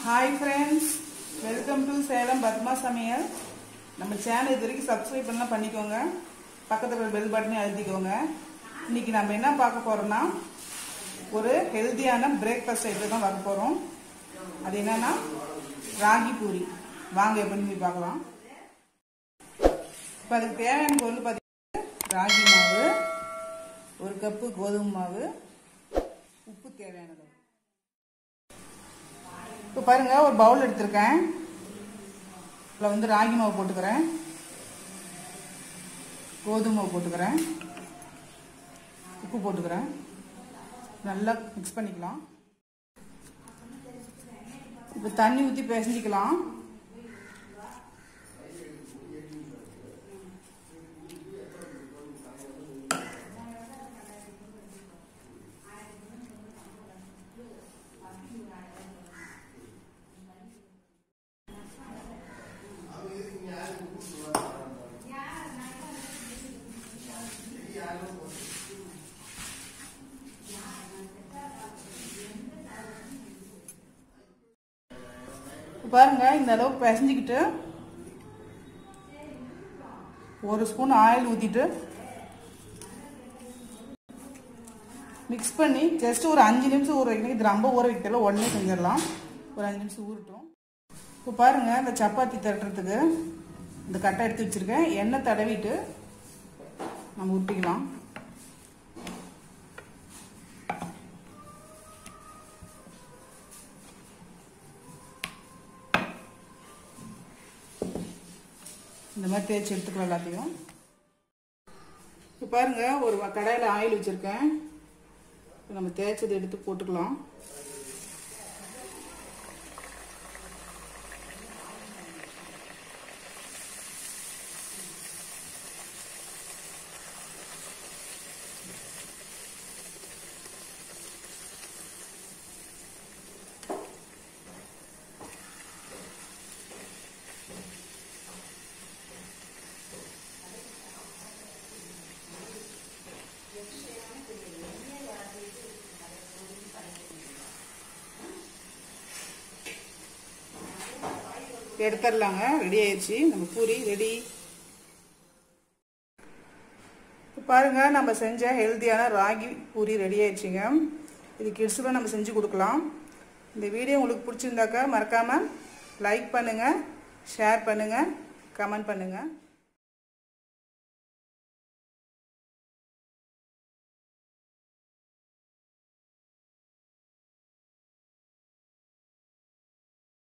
hi friends welcome to Salem Padma சமையல் நம்ம channel இது வரைக்கும் சப்ஸ்கிரைப் பண்ணலாம் பண்ணிக்கோங்க பக்கத்தில் இருக்கிற பெல் பட்டனையும் அழுத்திக்கோங்க இன்னைக்கு நம்ம என்ன பார்க்க போறோம்னா ஒரு ஹெல்த்தியான பிரேக்ஃபாஸ்ட் ஐட்டம் தான் பார்க்க போகிறோம் அது என்னன்னா ராகி பூரி வாங்க எப்படின்னு போய் பார்க்கலாம் இப்போ அதுக்கு தேவையான பொருள் பார்த்தீங்கன்னா ராகி மாவு ஒரு கப்பு கோதுமை மாவு உப்பு தேவையானது இப்போ பாருங்க ஒரு பவுல் எடுத்திருக்கேன் இதில் வந்து ராகி மாவு போட்டுக்கிறேன் கோதுமை மாவு போட்டுக்கிறேன் உப்பு போட்டுக்கிறேன் நல்லா மிக்ஸ் பண்ணிக்கலாம் இப்போ தண்ணி ஊற்றி பிசைஞ்சிக்கலாம் இப்போ பாருங்க இந்த அளவுக்கு பிசைஞ்சிக்கிட்டு ஒரு ஸ்பூன் ஆயில் ஊற்றிட்டு மிக்ஸ் பண்ணி ஜஸ்ட் ஒரு அஞ்சு நிமிஷம் ஊற வைக்கணும் இது ரொம்ப ஊற வைக்கல உடனே செஞ்சிடலாம் ஒரு அஞ்சு நிமிஷம் ஊறட்டும் இப்போ பாருங்க இந்த சப்பாத்தி தட்டுறதுக்கு இந்த கட்டை எடுத்து வச்சிருக்கேன் எண்ணெய் தடவிட்டு நம்ம உருட்டிக்கலாம் இந்த மாதிரி தேய்ச்சி எடுத்துக்கலாம் எல்லாத்தையும் இப்போ பாருங்க ஒரு கடாயில் ஆயில் வச்சுருக்கேன் இப்போ நம்ம தேய்ச்சதை எடுத்து போட்டுக்கலாம் எடுத்துடலாங்க ரெடி ஆயிடுச்சு நம்ம பூரி ரெடி பாருங்க நம்ம செஞ்ச ஹெல்த்தியான ராகி பூரி ரெடி ஆயிடுச்சுங்க இது கிட்ஸுக்கும் நம்ம செஞ்சு கொடுக்கலாம் இந்த வீடியோ உங்களுக்கு பிடிச்சிருந்தாக்கா மறக்காமல் லைக் பண்ணுங்கள் ஷேர் பண்ணுங்கள் கமெண்ட் பண்ணுங்கள்